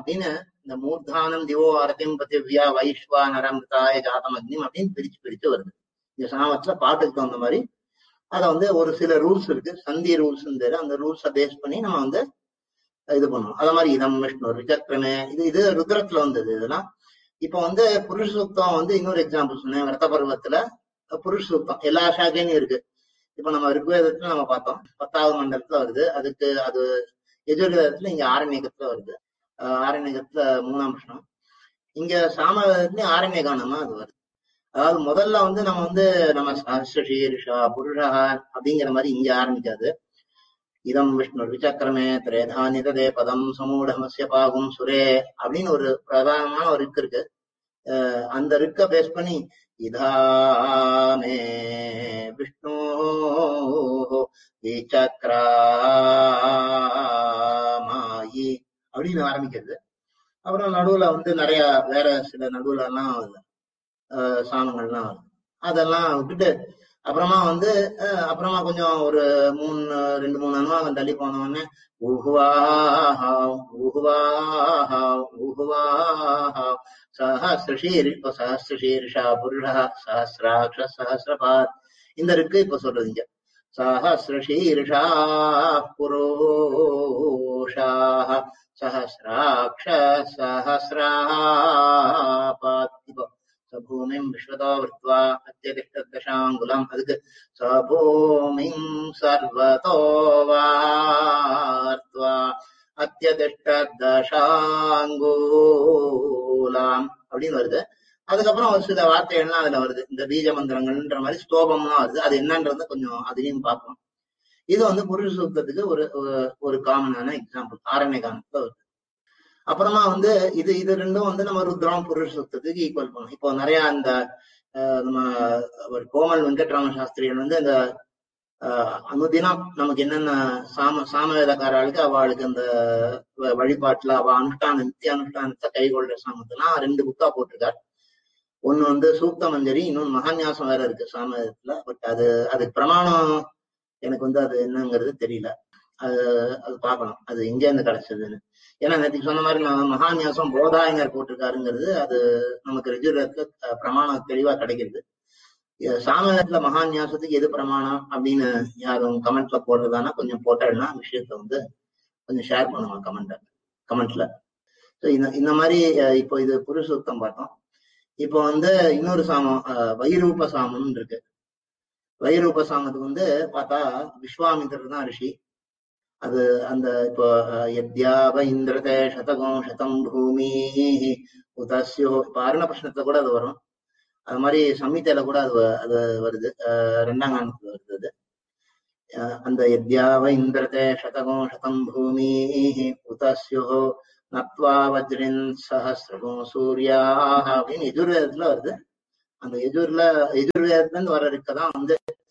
அப்படின்னு இந்த மூர்தானம் திவோ அரத்தியம் பத்திவ்யா வைஸ்வா நரமிருதாய ஜாதம் அக்னிம் அப்படின்னு பிரிச்சு பிரிச்சு வருது இந்த சாமத்துல பாட்டுக்கு தகுந்த மாதிரி அத வந்து ஒரு சில ரூல்ஸ் இருக்கு சந்தி ரூல்ஸ் அந்த ரூல்ஸை பேஸ் பண்ணி நம்ம வந்து இது பண்ணுவோம் அத மாதிரி இதம் விஷ்ணு விசக்கிரமே இது இது ருத்ரத்துல வந்தது இதெல்லாம் இப்ப வந்து புருஷ சுத்தம் வந்து இன்னொரு எக்ஸாம்பிள் சொன்னேன் விரத பருவத்துல புருஷ சுத்தம் எல்லா சாக்கையும் இருக்கு இப்ப நம்ம ரிக்வேதத்துல நம்ம பார்த்தோம் பத்தாவது மண்டலத்துல வருது அதுக்கு அது எதிர்வேதத்துல இங்க ஆரண்யகத்துல வருது ஆஹ் ஆரண்யகத்துல மூணாம் விஷயம் இங்க சாமவேதத்துலயும் ஆரண்யகானமா அது வருது அதாவது முதல்ல வந்து நம்ம வந்து நம்ம சஹஸ்ரீரிஷா புருஷா அப்படிங்கிற மாதிரி இங்க ஆரம்பிக்காது இதம் விஷ்ணு விசக்கிரமே திரேதா நிததே பதம் சமூடமஸ்ய பாகும் சுரே அப்படின்னு ஒரு பிரதானமான ஒரு ரிக்கு இருக்கு அஹ் அந்த ரிக்க பேஸ் பண்ணி இதாமே விஷ்ணு விசக்ராமாயி அப்படின்னு ஆரம்பிக்கிறது அப்புறம் நடுவுல வந்து நிறைய வேற சில நடுவுல எல்லாம் வருது. அஹ் சாமங்கள்லாம் வருது அதெல்லாம் விட்டுட்டு அப்புறமா வந்து அஹ் அப்புறமா கொஞ்சம் ஒரு மூணு ரெண்டு மூணு அனுபவம் தள்ளி போன உடனே ஊஹுவாஹா ஊஹுவாஹா ஊஹுவாஹா சஹசிரஷீர் இப்ப சஹசிரஷீர்ஷா புருஷா சஹசிராட்ச சஹசிரபாத் இந்த இருக்கு இப்ப சொல்றது இங்க சஹசிரஷீர்ஷா புரோஷா சஹசிராட்ச சஹசிராபாத் இப்போ சபூமிம் விஸ்வதோ விருத்வா அத்தியதிஷ்டதசாங்குலம் அதுக்கு சபூமிம் சர்வதோ வார்த்வா அத்தியதிஷ்டதசாங்கூலாம் அப்படின்னு வருது அதுக்கப்புறம் ஒரு சில வார்த்தைகள்லாம் அதுல வருது இந்த பீஜ மந்திரங்கள்ன்ற மாதிரி ஸ்தோபம்லாம் வருது அது என்னன்றது கொஞ்சம் அதையும் பார்ப்போம் இது வந்து புருஷ சூக்தத்துக்கு ஒரு ஒரு- ஒரு காமனான எக்ஸாம்பிள் ஆரண்ய காலத்துல வருது அப்புறமா வந்து இது இது ரெண்டும் வந்து நம்ம ருத்ரம் புருஷ சூக்தத்துக்கு ஈக்குவல் பண்ணும் இப்போ நிறைய அந்த அஹ், நம்ம ஒரு கோமல் வெங்கட்ராம சாஸ்திரிகள் வந்து இந்த அஹ், அனுதினம் நமக்கு என்னென்ன சாம சாமவேதக்காரர்களுக்கு அவளுக்கு அந்த வ- வழிபாட்டுல அவ அனுஷ்டான நித்திய அனுஷ்டானத்தை கைகொள்ற சாமத்தெல்லாம் ரெண்டு புக்கா போட்டிருக்கார் ஒண்ணு வந்து சூக்த மஞ்சரி இன்னொன்னு மகான்யாசம் வேற இருக்கு சாமவேதத்துல பட் அது அதுக்கு பிரமாணம் எனக்கு வந்து அது என்னங்கிறது தெரியல அது அது பார்க்கணும் அது எங்க இருந்து கிடைச்சதுன்னு ஏன்னா நேற்றுக்கு சொன்ன மாதிரி நான் மகான்யாசம் போதாயனர் போட்டிருக்காருங்கிறது அது நமக்கு ரிஜுரத்துல பிரமாணம் தெளிவா கிடைக்கிறது அஹ் சாமவேதத்துல மகான்யாசத்துக்கு எது பிரமாணம் அப்படின்னு யாரும் கமெண்ட்ல போடுறதானா கொஞ்சம் போட்டேன்னா விஷயத்த வந்து கொஞ்சம் ஷேர் பண்ணுவாங்க கமெண்ட் கமெண்ட்ல ஸோ இந்த இந்த மாதிரி அஹ் இப்போ இது புருஷோத்தம் பார்த்தோம் இப்போ வந்து இன்னொரு சாமம் அஹ் வைரூப சாமம்னு இருக்கு வைரூப சாமத்துக்கு வந்து பார்த்தா விஸ்வாமித்திரர் தான் ரிஷி அது அந்த இப்போ அஹ், யத்யாவ இந்திரதே சதகம் சதம் பூமி உதஸ்யோ இப்போ அருண பிரஷ்னத்துல கூட அது வரும் அது மாதிரி சம்மித்தையில கூட அது வ- அது வருது அஹ், ரெண்டாம் காலத்துல வருது அது அஹ், அந்த யத்யாவ இந்திரதே சதகம் சதம் பூமி உதஸ்யோ நத்வா வஜ்ரின் சஹசிரகோ சூர்யாக அப்படின்னு எஜுர்வேதத்துல வருது அந்த எஜுர்ல எஜுர்வேதத்துல இருந்து வர இருக்கதான் வந்து